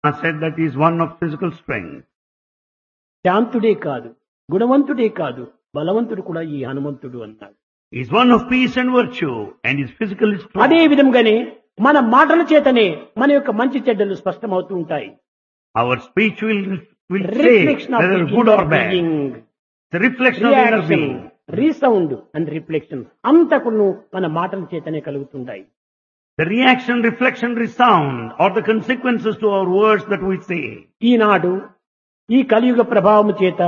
said that he is one of physical strength. శాంతుడే కాదు గుణవంతుడే కాదు బలవంతుడు కూడా ఈ హనుమంతుడు అన్నాడు He is one of peace and virtue and is physically strong. అదే విధంగానే మన మాటల చేతనే మన యొక్క మంచి చెడ్డలు స్పష్టమవుతూ ఉంటాయి Our speech will, will say reflection of whether good or bad. The reflection of the inner reaction being. Resound and reflection అంతకును మన మాటల చేతనే కలుగుతుంటాయి The reaction, reflection, resound are the consequences to our words that we say. ఈనాడు ఈ కలియుగ ప్రభావము చేత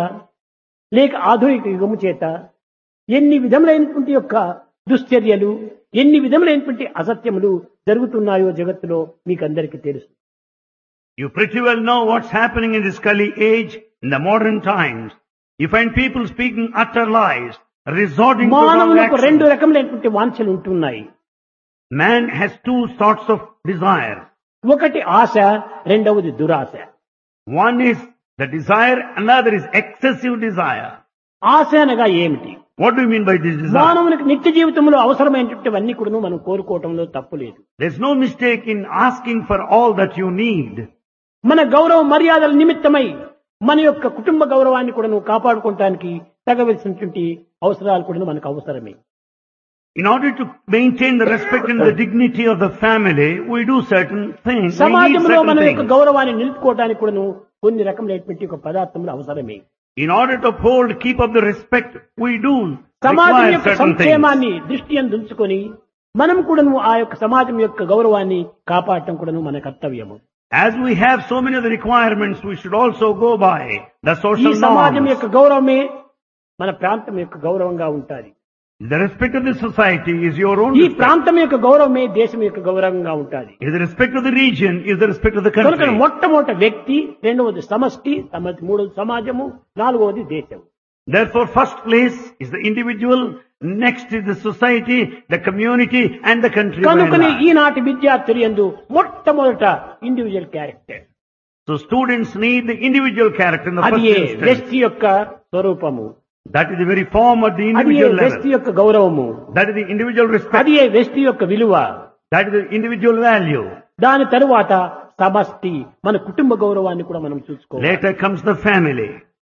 లేక ఆధునిక యుగము చేత ఎన్ని విధములైనటువంటి యొక్క దుశ్చర్యలు ఎన్ని విధములైనటువంటి అసత్యములు జరుగుతున్నాయో జగత్తులో మీకు అందరికీ తెలుసు You pretty well know what's happening in this Kali age, in the modern times. You find people speaking utter lies, resorting to wrong మానవులకు రెండు actions. రకములైనటువంటి వాంఛలు ఉంటున్నాయి Man has two sorts of desire. ఒకటి ఆశ రెండవది దురాశ One is the desire, another is excessive desire. ఆశ అనగా ఏమిటి What do you mean by this desire? మానవునికి నిత్య జీవితంలో అవసరమైనటువంటివన్నీ కూడా మనం కోరుకోవటంలో తప్పు లేదు There's no mistake in asking for all that you need. మన గౌరవ మర్యాదల నిమిత్తమై మన యొక్క కుటుంబ గౌరవాన్ని కూడా నువ్వు కాపాడుకోవటానికి తగవలసినటువంటి అవసరాలు కూడా మనకు అవసరమే In order to maintain the respect and the dignity of the family, we do certain things. We need సమాజంలో మన certain యొక్క things. గౌరవాన్ని నిలుపుకోవడానికి కూడా కొన్ని రకములైనటువంటి ఒక పదార్థములు అవసరమే In order to uphold, keep up the respect, we do సమాజం require యొక్క certain things. సంక్షేమాన్ని దృష్టి ఉంచుకొని మనం కూడాను ఆ యొక్క సమాజం యొక్క గౌరవాన్ని కాపాడటం కూడాను మన కర్తవ్యము As we have so many of the requirements, we should also go by the ఈ social సమాజం norms. యొక్క గౌరవమే మన ప్రాంతం యొక్క గౌరవంగా ఉంటాది The respect of the society is your own ఈ respect. ప్రాంతం యొక్క గౌరవమే దేశం యొక్క గౌరవంగా ఉంటాది Is the respect of the region, is the respect of the కనుక country. మొట్టమొదటి వ్యక్తి రెండవది సమష్టి సమ- మూడవది సమాజము నాలుగవది దేశం Therefore, first place is the individual, next is the society, the community, and the country. by and కనుకని large. ఈనాటి విద్యార్థులు ఎందు మొట్టమొదట individual character So students need the individual character in the అది first ఏ instance. వ్యక్తి యొక్క స్వరూపము That is the very form of the అది ఏ individual వ్యక్తి level. యొక్క గౌరవము That is the individual respect. అది ఏ వ్యక్తి యొక్క విలువ That is the individual value. దాని తరువాత సమష్టి మన కుటుంబ గౌరవాన్ని కూడా మనం చూసుకోవాలి Later comes the family.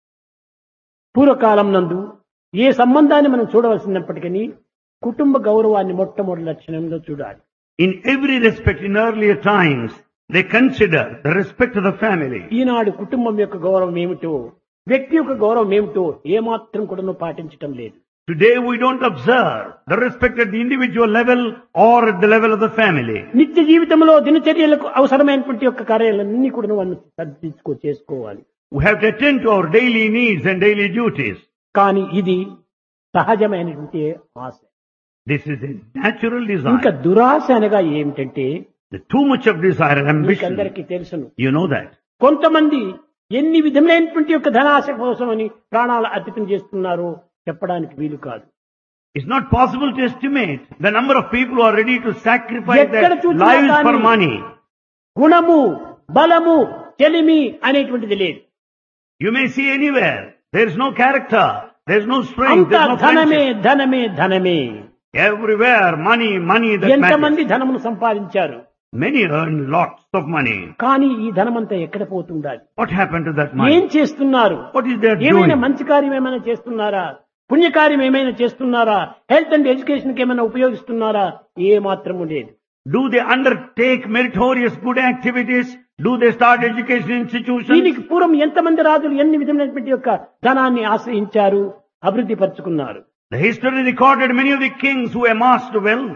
పూర్వకాలం నందు ఏ సంబంధాన్ని మనం చూడవలసినప్పటికీ కుటుంబ గౌరవాన్ని మొట్టమొదటి లక్షణంలో చూడాలి In every respect, in earlier times, they consider the respect of the family. ఈనాడు కుటుంబం యొక్క గౌరవం ఏమిటో వ్యక్తి యొక్క గౌరవం ఏమిటో ఏమాత్రం కూడా పాటించటం లేదు Today we don't observe the respect at the individual level or at the level of the family. నిత్య జీవితంలో దినచర్యలకు అవసరమైనటువంటి యొక్క కార్యాలన్నీ కూడా మనం సర్దించుకో చేసుకోవాలి We have to attend to our daily needs and daily duties. కానీ ఇది సహజమైనటువంటి ఆశ This is a natural ఇంకా desire. దురాశ అనగా ఏమిటంటే The too much of desire and మీకు ambition. అందరికీ తెలుసును You know that. కొంతమంది ఎన్ని విధములైనటువంటి యొక్క ధనాశ కోసమని ప్రాణాలు అర్పితం చేస్తున్నారో చెప్పడానికి వీలు కాదు It's not possible to estimate the number of people who are ready to sacrifice ఎక్కడ their చూసినా lives for కానీ money. గుణము బలము చెలిమి అనేటువంటిది లేదు You may see anywhere. There is no character. There is no strength. అంతా There is no ధనమే friendship. ధనమే ధనమే Everywhere, money, money that ఎంతమంది matters. ధనమును సంపాదించారు Many earn lots of money. కానీ ఈ ధనమంతా ఎక్కడ పోతుండాలి What happened to that ఏం money? చేస్తున్నారు What is their ఏమైనా doing? మంచి కార్యం ఏమైనా చేస్తున్నారా పుణ్యకార్యం ఏమైనా చేస్తున్నారా హెల్త్ అండ్ ఎడ్యుకేషన్ కి ఏమైనా ఉపయోగిస్తున్నారా ఏ మాత్రము లేదు Do they undertake meritorious good activities? Do they start education institutions? దీనికి పూర్వం ఎంతమంది రాజులు ఎన్ని విధమైనటువంటి యొక్క ధనాన్ని ఆశ్రయించారు అభివృద్ధి పరుచుకున్నారు The history recorded many of the kings who amassed wealth.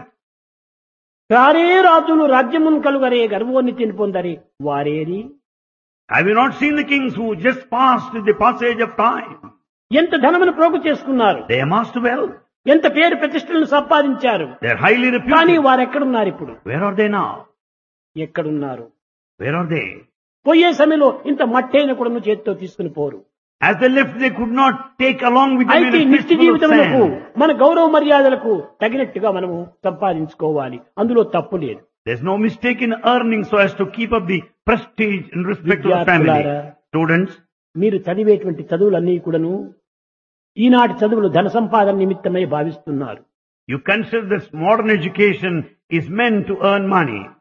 వారే రాజులు రాజ్యమును కలుగరే గర్వోన్నతిని పొందరి వారేరి Have you not seen the kings who just passed with the passage of time? ఎంత ధనమును ప్రోగు చేసుకున్నారు They amassed wealth. ఎంత పేరు ప్రతిష్టలను సంపాదించారు They are highly కానీ reputed. వారు ఎక్కడున్నారు ఇప్పుడు Where are they now? ఎక్కడున్నారు Where are they? పోయే సమయంలో ఇంత మట్టైన కూడా చేతితో తీసుకుని పోరు As they left, they could not take along with them అయితే in a నిత్య fistful of జీవితములకు sand. మన గౌరవ మర్యాదలకు తగినట్టుగా మనము సంపాదించుకోవాలి అందులో తప్పు లేదు There's no mistake in earning so as to keep up the prestige and respect of the family. విద్యార్థులారా, Students, మీరు చదివేటువంటి చదువులన్నీ కూడాను ఈనాటి చదువులు ధన సంపాదన నిమిత్తమై భావిస్తున్నారు you consider this modern education is meant to earn money.